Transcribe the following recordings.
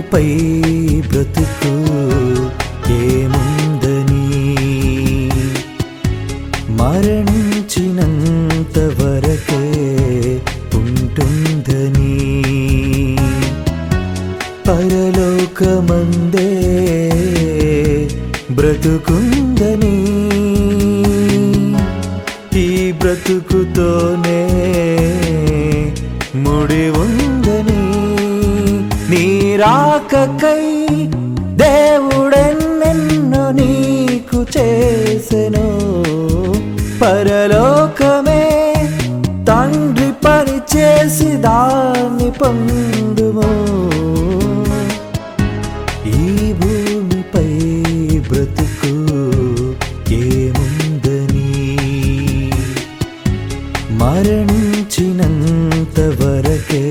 భూమిపై బ్రతుకు ఏముందని మరణించినంత వరకే ఉంటుందని పరలోకమందే బ్రతుకుందని ఈ బ్రతుకుతోనే ముడి ఉందని నీరాకకై దేవుడెన్నెన్నో నీకు చేసెను పరలోకమే తండ్రి పని చేసి దాన్ని పొందుము ఈ భూమిపై బ్రతుకు ఏముందని మరణించినంత వరకే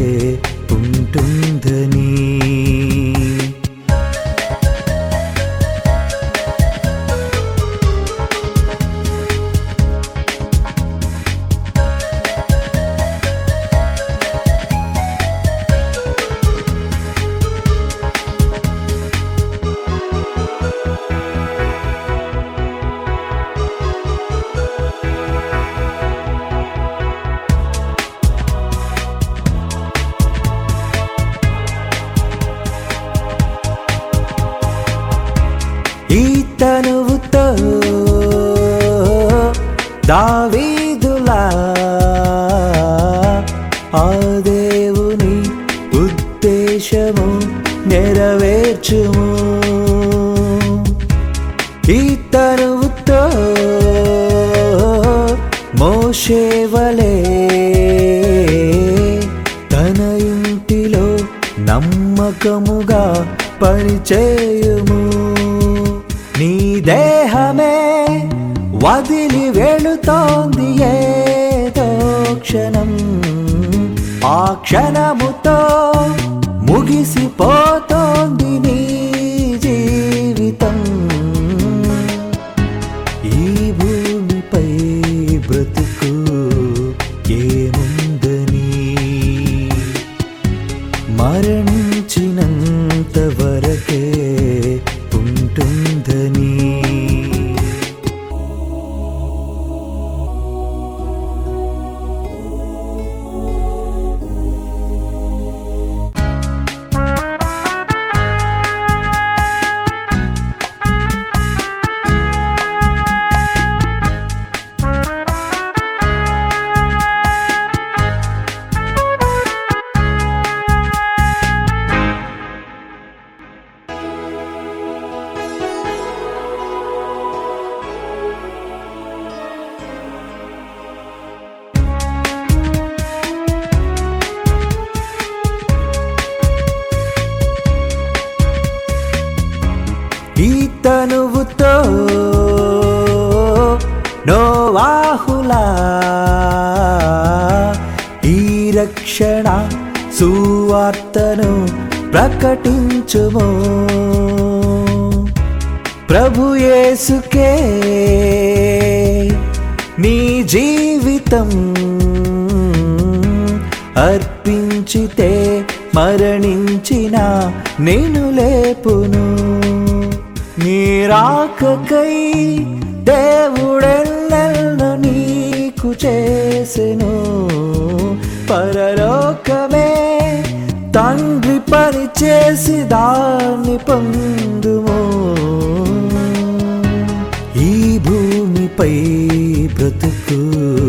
ఉంటుందని ఈ తనువుతో దావీదులా ఆ దేవుని ఉద్దేశము నెరవేర్చుము ఈ తనువుతో మోషేవలే తన ఇంటిలో నమ్మకముగా పనిచేయుము నీ దేహమే వదిలి వెళుతోంది ఏదో క్షణం ఆ క్షణముతో ముగిసిపోతోంది నీ జీవితం ఈ భూమిపై బ్రతుకు ఏముందని మరణించినంత వరకే ఉంటుందని ఈ తనువుతో నోవాహులా ఈ రక్షణ సువార్తను ప్రకటించుము ప్రభు యేసుకే నీ జీవితం అర్పించితే మరణించిన నేను లేపును నీరాకకై దేవుడెన్నెల్ను నీకు చేసెను పరలోకమే తండ్రి పని చేసి దాన్ని పొందుము ఈ భూమిపై బ్రతుకు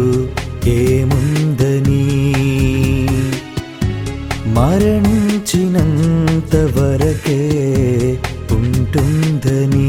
ఏముందని మరణించినంత వరకే ఉంటుందని